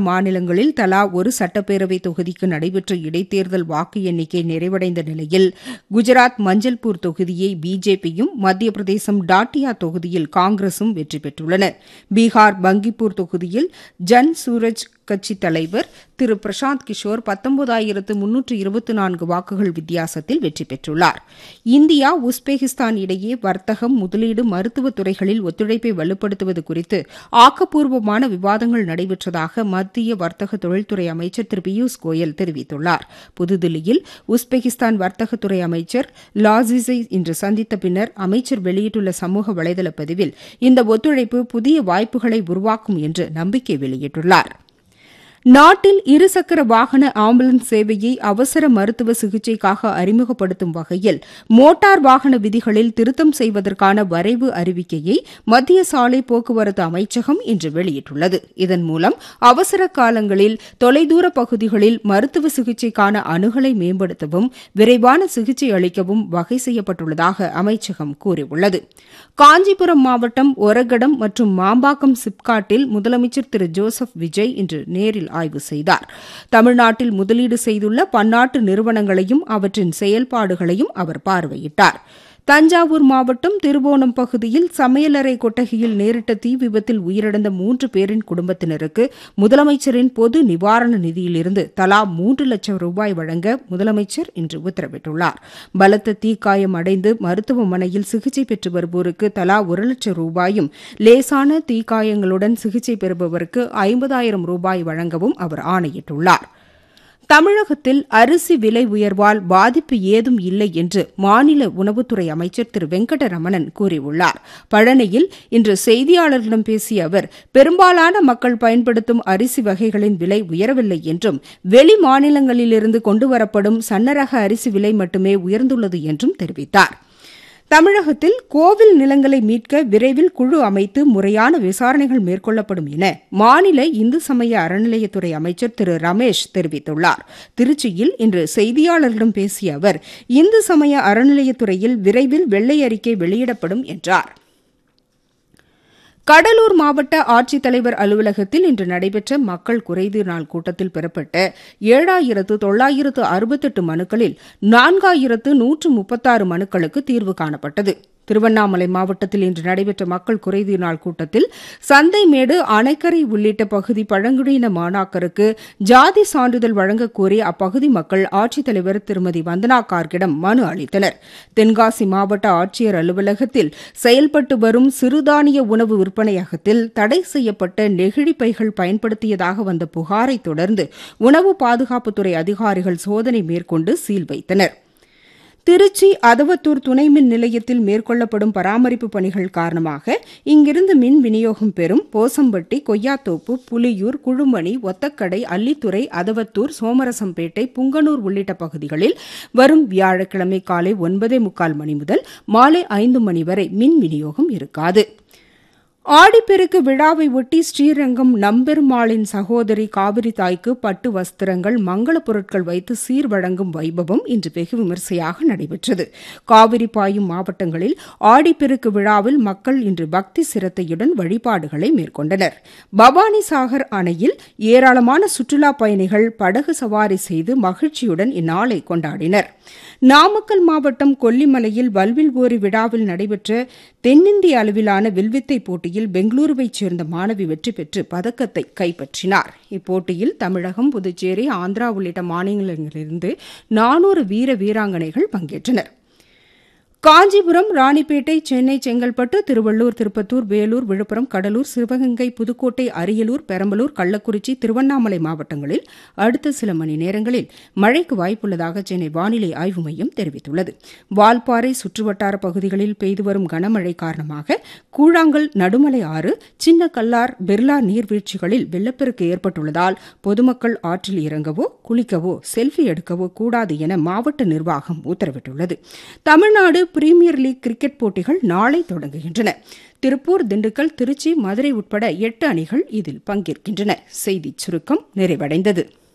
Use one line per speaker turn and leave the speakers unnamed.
மாநிலங்களில் தலா ஒரு சட்டப்பேரவை தொகுதிக்கு நடைபெற்ற இடைத்தேர்தல் வாக்கு எண்ணிக்கை நிறைவடைந்த நிலையில் குஜராத் மஞ்சள்பூர் தொகுதியை பிஜேபியும் மத்திய பிரதேசம் டாட்டியா தொகுதியில் காங்கிரசும் வெற்றி பெற்றுள்ளன பீகார் பங்கிப்பூர் தொகுதியில் ஜன் சூரஜ் கட்சித் தலைவர் திரு பிரசாந்த் கிஷோர் பத்தொன்பதாயிரத்து முன்னூற்று இருபத்தி நான்கு வாக்குகள் வித்தியாசத்தில் வெற்றி பெற்றுள்ளார் இந்தியா உஸ்பெகிஸ்தான் இடையே வர்த்தகம் முதலீடு மருத்துவத் துறைகளில் ஒத்துழைப்பை வலுப்படுத்துவது குறித்து ஆக்கப்பூர்வமான விவாதங்கள் நடைபெற்றதாக மத்திய வர்த்தக தொழில்துறை அமைச்சர் திரு பியூஷ் கோயல் தெரிவித்துள்ளார் புதுதில்லியில் உஸ்பெகிஸ்தான் வர்த்தகத்துறை அமைச்சர் லாசிஸை இன்று சந்தித்த பின்னர் அமைச்சர் வெளியிட்டுள்ள சமூக வலைதள பதிவில் இந்த ஒத்துழைப்பு புதிய வாய்ப்புகளை உருவாக்கும் என்று நம்பிக்கை வெளியிட்டுள்ளார் நாட்டில் இருசக்கர வாகன ஆம்புலன்ஸ் சேவையை அவசர மருத்துவ சிகிச்சைக்காக அறிமுகப்படுத்தும் வகையில் மோட்டார் வாகன விதிகளில் திருத்தம் செய்வதற்கான வரைவு அறிவிக்கையை மத்திய சாலை போக்குவரத்து அமைச்சகம் இன்று வெளியிட்டுள்ளது இதன் மூலம் அவசர காலங்களில் தொலைதூர பகுதிகளில் மருத்துவ சிகிச்சைக்கான அணுகலை மேம்படுத்தவும் விரைவான சிகிச்சை அளிக்கவும் வகை செய்யப்பட்டுள்ளதாக அமைச்சகம் கூறியுள்ளது காஞ்சிபுரம் மாவட்டம் ஒரகடம் மற்றும் மாம்பாக்கம் சிப்காட்டில் முதலமைச்சர் திரு ஜோசப் விஜய் இன்று நேரில் ஆய்வு செய்தார் தமிழ்நாட்டில் முதலீடு செய்துள்ள பன்னாட்டு நிறுவனங்களையும் அவற்றின் செயல்பாடுகளையும் அவர் பார்வையிட்டார் தஞ்சாவூர் மாவட்டம் திருவோணம் பகுதியில் சமையலறை கொட்டகையில் நேரிட்ட தீ விபத்தில் உயிரிழந்த மூன்று பேரின் குடும்பத்தினருக்கு முதலமைச்சரின் பொது நிவாரண நிதியிலிருந்து தலா மூன்று லட்சம் ரூபாய் வழங்க முதலமைச்சர் இன்று உத்தரவிட்டுள்ளார் பலத்த தீக்காயம் அடைந்து மருத்துவமனையில் சிகிச்சை பெற்று வருவோருக்கு தலா ஒரு லட்சம் ரூபாயும் லேசான தீக்காயங்களுடன் சிகிச்சை பெறுபவருக்கு ஐம்பதாயிரம் ரூபாய் வழங்கவும் அவர் ஆணையிட்டுள்ளார் தமிழகத்தில் அரிசி விலை உயர்வால் பாதிப்பு ஏதும் இல்லை என்று மாநில உணவுத்துறை அமைச்சர் திரு வெங்கடரமணன் கூறியுள்ளார் பழனியில் இன்று செய்தியாளர்களிடம் பேசிய அவர் பெரும்பாலான மக்கள் பயன்படுத்தும் அரிசி வகைகளின் விலை உயரவில்லை என்றும் வெளி மாநிலங்களிலிருந்து கொண்டுவரப்படும் சன்னரக அரிசி விலை மட்டுமே உயர்ந்துள்ளது என்றும் தெரிவித்தார் தமிழகத்தில் கோவில் நிலங்களை மீட்க விரைவில் குழு அமைத்து முறையான விசாரணைகள் மேற்கொள்ளப்படும் என மாநில இந்து சமய அறநிலையத்துறை அமைச்சர் திரு ரமேஷ் தெரிவித்துள்ளார் திருச்சியில் இன்று செய்தியாளர்களிடம் பேசிய அவர் இந்து சமய அறநிலையத்துறையில் விரைவில் வெள்ளை அறிக்கை வெளியிடப்படும் என்றார் கடலூர் மாவட்ட ஆட்சித்தலைவர் அலுவலகத்தில் இன்று நடைபெற்ற மக்கள் குறைதீர் நாள் கூட்டத்தில் பெறப்பட்ட ஏழாயிரத்து தொள்ளாயிரத்து அறுபத்தெட்டு மனுக்களில் நான்காயிரத்து நூற்று முப்பத்தாறு மனுக்களுக்கு தீர்வு காணப்பட்டது திருவண்ணாமலை மாவட்டத்தில் இன்று நடைபெற்ற மக்கள் குறைதீர் நாள் கூட்டத்தில் சந்தைமேடு அணைக்கரை உள்ளிட்ட பகுதி பழங்குடியின மாணாக்கருக்கு ஜாதி சான்றிதழ் வழங்கக் கோரி அப்பகுதி மக்கள் ஆட்சித்தலைவர் திருமதி வந்தனா கார்கிடம் மனு அளித்தனர் தென்காசி மாவட்ட ஆட்சியர் அலுவலகத்தில் செயல்பட்டு வரும் சிறுதானிய உணவு விற்பனையகத்தில் தடை செய்யப்பட்ட நெகிழி பைகள் பயன்படுத்தியதாக வந்த புகாரை தொடர்ந்து உணவு பாதுகாப்புத்துறை அதிகாரிகள் சோதனை மேற்கொண்டு சீல் வைத்தனா் திருச்சி அதவத்தூர் துணை மின் நிலையத்தில் மேற்கொள்ளப்படும் பராமரிப்பு பணிகள் காரணமாக இங்கிருந்து மின் விநியோகம் பெறும் போசம்பட்டி கொய்யாத்தோப்பு புலியூர் குழுமணி ஒத்தக்கடை அல்லித்துறை அதவத்தூர் சோமரசம்பேட்டை புங்கனூர் உள்ளிட்ட பகுதிகளில் வரும் வியாழக்கிழமை காலை ஒன்பதே முக்கால் மணி முதல் மாலை ஐந்து மணி வரை மின் விநியோகம் இருக்காது ஆடிப்பெருக்கு விழாவை ஒட்டி ஸ்ரீரங்கம் நம்பெருமாளின் சகோதரி காவிரி தாய்க்கு பட்டு வஸ்திரங்கள் மங்கள பொருட்கள் வைத்து சீர் வழங்கும் வைபவம் இன்று வெகு விமர்சையாக நடைபெற்றது காவிரி பாயும் மாவட்டங்களில் ஆடிப்பெருக்கு விழாவில் மக்கள் இன்று பக்தி சிரத்தையுடன் வழிபாடுகளை மேற்கொண்டனர் பவானி சாகர் அணையில் ஏராளமான சுற்றுலா பயணிகள் படகு சவாரி செய்து மகிழ்ச்சியுடன் இந்நாளை கொண்டாடினர் நாமக்கல் மாவட்டம் கொல்லிமலையில் வல்வில் ஓரி விழாவில் நடைபெற்ற தென்னிந்திய அளவிலான வில்வித்தை போட்டியில் பெங்களூருவைச் சேர்ந்த மாணவி வெற்றி பெற்று பதக்கத்தை கைப்பற்றினார் இப்போட்டியில் தமிழகம் புதுச்சேரி ஆந்திரா உள்ளிட்ட மாநிலங்களிலிருந்து நானூறு வீர வீராங்கனைகள் பங்கேற்றனர் காஞ்சிபுரம் ராணிப்பேட்டை சென்னை செங்கல்பட்டு திருவள்ளூர் திருப்பத்தூர் வேலூர் விழுப்புரம் கடலூர் சிவகங்கை புதுக்கோட்டை அரியலூர் பெரம்பலூர் கள்ளக்குறிச்சி திருவண்ணாமலை மாவட்டங்களில் அடுத்த சில மணி நேரங்களில் மழைக்கு வாய்ப்புள்ளதாக சென்னை வானிலை ஆய்வு மையம் தெரிவித்துள்ளது வால்பாறை சுற்றுவட்டார பகுதிகளில் பெய்து வரும் கனமழை காரணமாக கூழாங்கல் நடுமலை ஆறு சின்ன கல்லார் பிர்லா நீர்வீழ்ச்சிகளில் வெள்ளப்பெருக்கு ஏற்பட்டுள்ளதால் பொதுமக்கள் ஆற்றில் இறங்கவோ குளிக்கவோ செல்ஃபி எடுக்கவோ கூடாது என மாவட்ட நிர்வாகம் உத்தரவிட்டுள்ளது தமிழ்நாடு பிரீமியர் லீக் கிரிக்கெட் போட்டிகள் நாளை தொடங்குகின்றன திருப்பூர் திண்டுக்கல் திருச்சி மதுரை உட்பட எட்டு அணிகள் இதில் பங்கேற்கின்றன செய்திச் சுருக்கம் நிறைவடைந்தது